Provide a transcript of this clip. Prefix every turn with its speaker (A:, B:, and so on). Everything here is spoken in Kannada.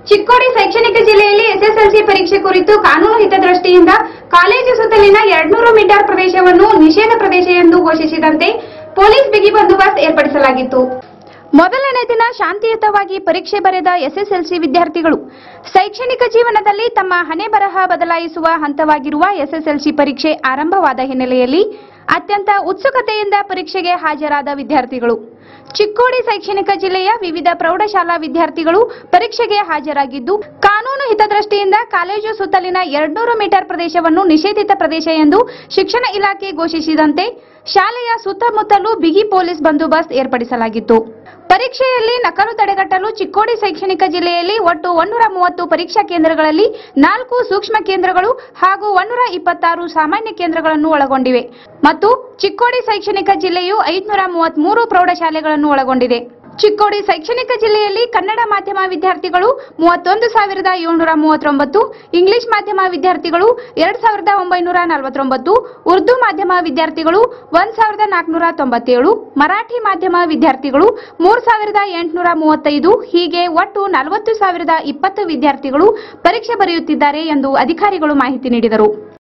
A: ಚಿಕ್ಕೋಡಿ ಶೈಕ್ಷಣಿಕ ಜಿಲ್ಲೆಯಲ್ಲಿ ಎಸ್ಎಸ್ಎಲ್ಸಿ ಪರೀಕ್ಷೆ ಕುರಿತು ಕಾನೂನು ಹಿತದೃಷ್ಟಿಯಿಂದ ಕಾಲೇಜು ಸುತ್ತಲಿನ ಎರಡ್ನೂರು ಮೀಟರ್ ಪ್ರದೇಶವನ್ನು ನಿಷೇಧ ಪ್ರದೇಶ ಎಂದು ಘೋಷಿಸಿದಂತೆ ಪೊಲೀಸ್ ಬಿಗಿ ಬಂದೋಬಸ್ತ್ ಏರ್ಪಡಿಸಲಾಗಿತ್ತು ಮೊದಲನೇ ದಿನ ಶಾಂತಿಯುತವಾಗಿ ಪರೀಕ್ಷೆ ಬರೆದ ಎಸ್ಎಸ್ಎಲ್ಸಿ ವಿದ್ಯಾರ್ಥಿಗಳು ಶೈಕ್ಷಣಿಕ ಜೀವನದಲ್ಲಿ ತಮ್ಮ ಹಣೆ ಬರಹ ಬದಲಾಯಿಸುವ ಹಂತವಾಗಿರುವ ಎಸ್ಎಸ್ಎಲ್ಸಿ ಪರೀಕ್ಷೆ ಆರಂಭವಾದ ಹಿನ್ನೆಲೆಯಲ್ಲಿ ಅತ್ಯಂತ ಉತ್ಸುಕತೆಯಿಂದ ಪರೀಕ್ಷೆಗೆ ಹಾಜರಾದ ವಿದ್ಯಾರ್ಥಿಗಳು ಚಿಕ್ಕೋಡಿ ಶೈಕ್ಷಣಿಕ ಜಿಲ್ಲೆಯ ವಿವಿಧ ಪ್ರೌಢಶಾಲಾ ವಿದ್ಯಾರ್ಥಿಗಳು ಪರೀಕ್ಷೆಗೆ ಹಾಜರಾಗಿದ್ದು ಕಾನೂನು ಹಿತದೃಷ್ಟಿಯಿಂದ ಕಾಲೇಜು ಸುತ್ತಲಿನ ಎರಡ್ನೂರು ಮೀಟರ್ ಪ್ರದೇಶವನ್ನು ನಿಷೇಧಿತ ಪ್ರದೇಶ ಎಂದು ಶಿಕ್ಷಣ ಇಲಾಖೆ ಘೋಷಿಸಿದಂತೆ ಶಾಲೆಯ ಸುತ್ತಮುತ್ತಲೂ ಬಿಗಿ ಪೊಲೀಸ್ ಬಂದೋಬಸ್ತ್ ಏರ್ಪಡಿಸಲಾಗಿತ್ತು ಪರೀಕ್ಷೆಯಲ್ಲಿ ನಕಲು ತಡೆಗಟ್ಟಲು ಚಿಕ್ಕೋಡಿ ಶೈಕ್ಷಣಿಕ ಜಿಲ್ಲೆಯಲ್ಲಿ ಒಟ್ಟು ಒನ್ನೂರ ಮೂವತ್ತು ಪರೀಕ್ಷಾ ಕೇಂದ್ರಗಳಲ್ಲಿ ನಾಲ್ಕು ಸೂಕ್ಷ್ಮ ಕೇಂದ್ರಗಳು ಹಾಗೂ ಒನ್ನೂರ ಇಪ್ಪತ್ತಾರು ಸಾಮಾನ್ಯ ಕೇಂದ್ರಗಳನ್ನು ಒಳಗೊಂಡಿವೆ ಮತ್ತು ಚಿಕ್ಕೋಡಿ ಶೈಕ್ಷಣಿಕ ಜಿಲ್ಲೆಯು ಐದುನೂರ ಮೂವತ್ಮೂರು ಪ್ರೌಢಶಾಲೆಗಳನ್ನು ಒಳಗೊಂಡಿದೆ ಚಿಕ್ಕೋಡಿ ಶೈಕ್ಷಣಿಕ ಜಿಲ್ಲೆಯಲ್ಲಿ ಕನ್ನಡ ಮಾಧ್ಯಮ ವಿದ್ಯಾರ್ಥಿಗಳು ಮೂವತ್ತೊಂದು ಸಾವಿರದ ಏಳ್ನೂರ ಮೂವತ್ತೊಂಬತ್ತು ಇಂಗ್ಲಿಷ್ ಮಾಧ್ಯಮ ವಿದ್ಯಾರ್ಥಿಗಳು ಎರಡ್ ಸಾವಿರದ ಒಂಬೈನೂರ ನಲವತ್ತೊಂಬತ್ತು ಉರ್ದು ಮಾಧ್ಯಮ ವಿದ್ಯಾರ್ಥಿಗಳು ಒಂದ್ ಸಾವಿರದ ನಾಲ್ಕುನೂರ ತೊಂಬತ್ತೇಳು ಮರಾಠಿ ಮಾಧ್ಯಮ ವಿದ್ಯಾರ್ಥಿಗಳು ಮೂರ್ ಸಾವಿರದ ಎಂಟುನೂರ ಮೂವತ್ತೈದು ಹೀಗೆ ಒಟ್ಟು ನಲವತ್ತು ಸಾವಿರದ ಇಪ್ಪತ್ತು ವಿದ್ಯಾರ್ಥಿಗಳು ಪರೀಕ್ಷೆ ಬರೆಯುತ್ತಿದ್ದಾರೆ ಎಂದು ಅಧಿಕಾರಿಗಳು ಮಾಹಿತಿ ನೀಡಿದರು